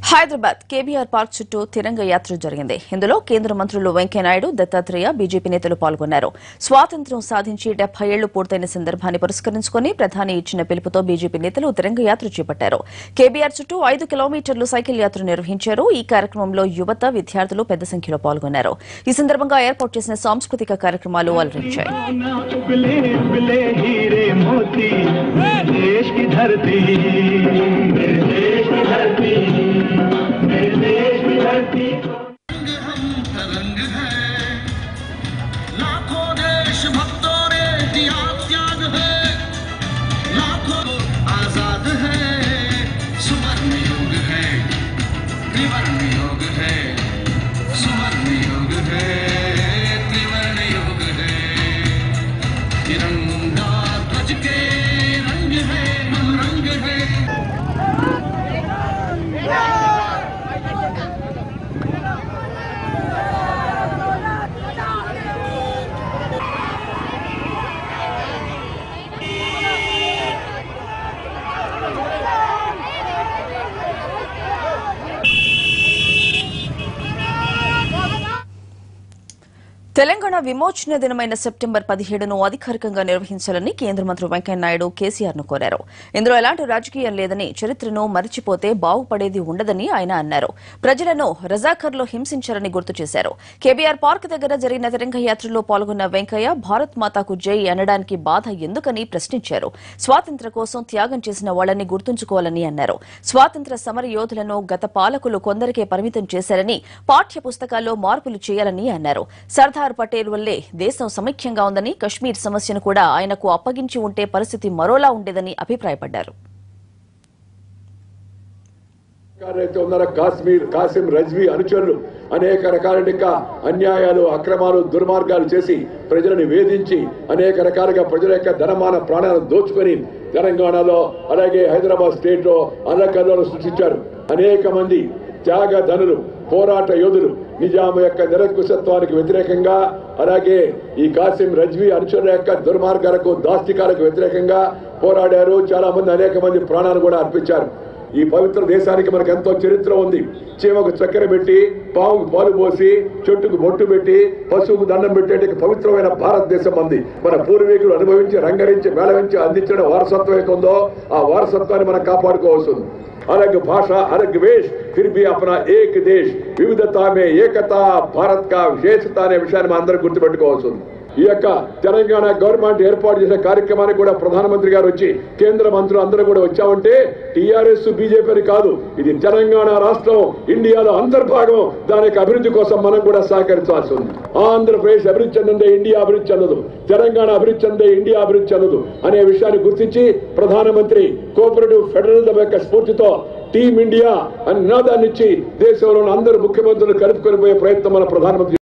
Hyderabad KBR park చుట్టూ తిరంగ యాత్ర జరిగింది ఇందులో కేంద్ర మంత్రులు వెంకయ్యనాయుడు దత్తాత్రేయ బీజేపీ నేతలు పాల్గొన్నారు స్వాతంత్ర్యం సాధించి డెబ్బై ఏళ్లు పూర్తయిన సందర్భాన్ని పురస్కరించుకుని ప్రధాని ఇచ్చిన పిలుపుతో బీజేపీ నేతలు తిరంగ యాత్ర చేపట్టారు కేబీఆర్ చుట్టూ ఐదు కిలోమీటర్లు సైకిల్ యాత్ర నిర్వహించారు ఈ కార్యక్రమంలో యువత విద్యార్థులు పెద్ద సంఖ్యలో పాల్గొన్నారు ఈ సందర్భంగా ఏర్పాటు చేసిన సాంస్కృతిక కార్యక్రమాలు అలరించాయి ना उगले उगले हीरे मोती मेरे देश की धरती मेरे देश की धरती मेरे देश की धरती हम तरंग है लाखों देश भक्तों ने दिया त्याग है लाखों आजाद है सुवर्ण युग है त्रिवर्ण युग है सुवर्ण युग है त्रिवर्ण युग है तिरंगा ध्वज के रंग है हम रंग है తెలంగాణ విమోచన దినమైన సెప్టెంబర్ పదిహేడును అధికారికంగా నిర్వహించాలని కేంద్ర మంత్రి వెంకయ్యనాయుడు కేసీఆర్ ను కోరారు ఇందులో ఎలాంటి రాజకీయం లేదని చరిత్రను మరిచిపోతే బాగుపడేది ఉండదని ఆయన అన్నారు ప్రజలను రజాకర్లో హింసించారని గుర్తు చేశారు కేబీఆర్ పార్క్ దగ్గర జరిగిన తిరంగ యాత్రలో పాల్గొన్న వెంకయ్య భారత్ మాతాకు జై అనడానికి బాధ ఎందుకని ప్రశ్నించారు స్వాతంత్ర్య కోసం త్యాగం చేసిన వాళ్ళని గుర్తుంచుకోవాలని అన్నారు స్వాతంత్ర సమర యోధులను గత పాలకులు కొందరికే పరిమితం చేశారని పాఠ్య పుస్తకాల్లో మార్పులు చేయాలని అన్నారు సర్దార్ పటేల్ వల్లే దేశం సమైక్యంగా ఉందని కశ్మీర్ సమస్యను కూడా ఆయనకు అప్పగించి ఉంటే పరిస్థితి మరోలా ఉండేదని అభిప్రాయపడ్డారు ఎవరైతే ఉన్నారో కాశ్మీర్ కాసిం రజ్వీ అనుచరులు అనేక రకాల ఇంకా అన్యాయాలు అక్రమాలు దుర్మార్గాలు చేసి ప్రజలను వేధించి అనేక రకాలుగా ప్రజల యొక్క ధనమాన ప్రాణాలను దోచుకొని తెలంగాణలో అలాగే హైదరాబాద్ స్టేట్ లో అల్లకల్లోలు సృష్టించారు అనేక మంది త్యాగ ధనులు పోరాట యోధులు నిజాం యొక్క నిరంకుశత్వానికి వ్యతిరేకంగా అలాగే ఈ కాసిం రజ్వీ అనుచరుల యొక్క దుర్మార్గాలకు దాస్తికాలకు వ్యతిరేకంగా పోరాడారు చాలా మంది అనేక మంది ప్రాణాలు కూడా అర్పించారు ఈ పవిత్ర దేశానికి మనకు ఎంతో చరిత్ర ఉంది చీమకు చక్కెర పెట్టి పావుకు పాలు పోసి చెట్టుకు బొట్టు పెట్టి పశువుకు దండం పెట్టేటికి పవిత్రమైన భారతదేశం ఉంది మన పూర్వీకులు అనుభవించి రంగరించి మేళవించి అందించిన వారసత్వం ఏది ఉందో ఆ వారసత్వాన్ని మనం కాపాడుకోవాల్సి ఉంది अलग भाषा अलग वेश फिर भी अपना एक देश వివిధతా మే ఏకత భారత్ కా విశేషత అనే విషయాన్ని మనం అందరం గుర్తుపెట్టుకోవాల్సి ఉంది ఈ యొక్క తెలంగాణ గవర్నమెంట్ ఏర్పాటు చేసిన కార్యక్రమానికి కూడా ప్రధానమంత్రి గారు వచ్చి కేంద్ర మంత్రులు అందరూ కూడా వచ్చామంటే టీఆర్ఎస్ బీజేపీ కాదు ఇది తెలంగాణ రాష్ట్రం ఇండియాలో అంతర్భాగం దాని యొక్క అభివృద్ధి కోసం మనం కూడా సహకరించాల్సి ఉంది ఆంధ్రప్రదేశ్ అభివృద్ధి చెందిందే ఇండియా అభివృద్ధి చెందదు తెలంగాణ అభివృద్ధి చెందే ఇండియా అభివృద్ధి చెందదు అనే విషయాన్ని గుర్తించి ప్రధానమంత్రి కోఆపరేటివ్ ఫెడరలిజం యొక్క స్ఫూర్తితో టీమ్ ఇండియా అని నినాదాన్ని ఇచ్చి దేశంలోని అందరు ముఖ్యమంత్రులు కలుపుకొని పోయే ప్రయత్నం మన ప్రధానమంత్రి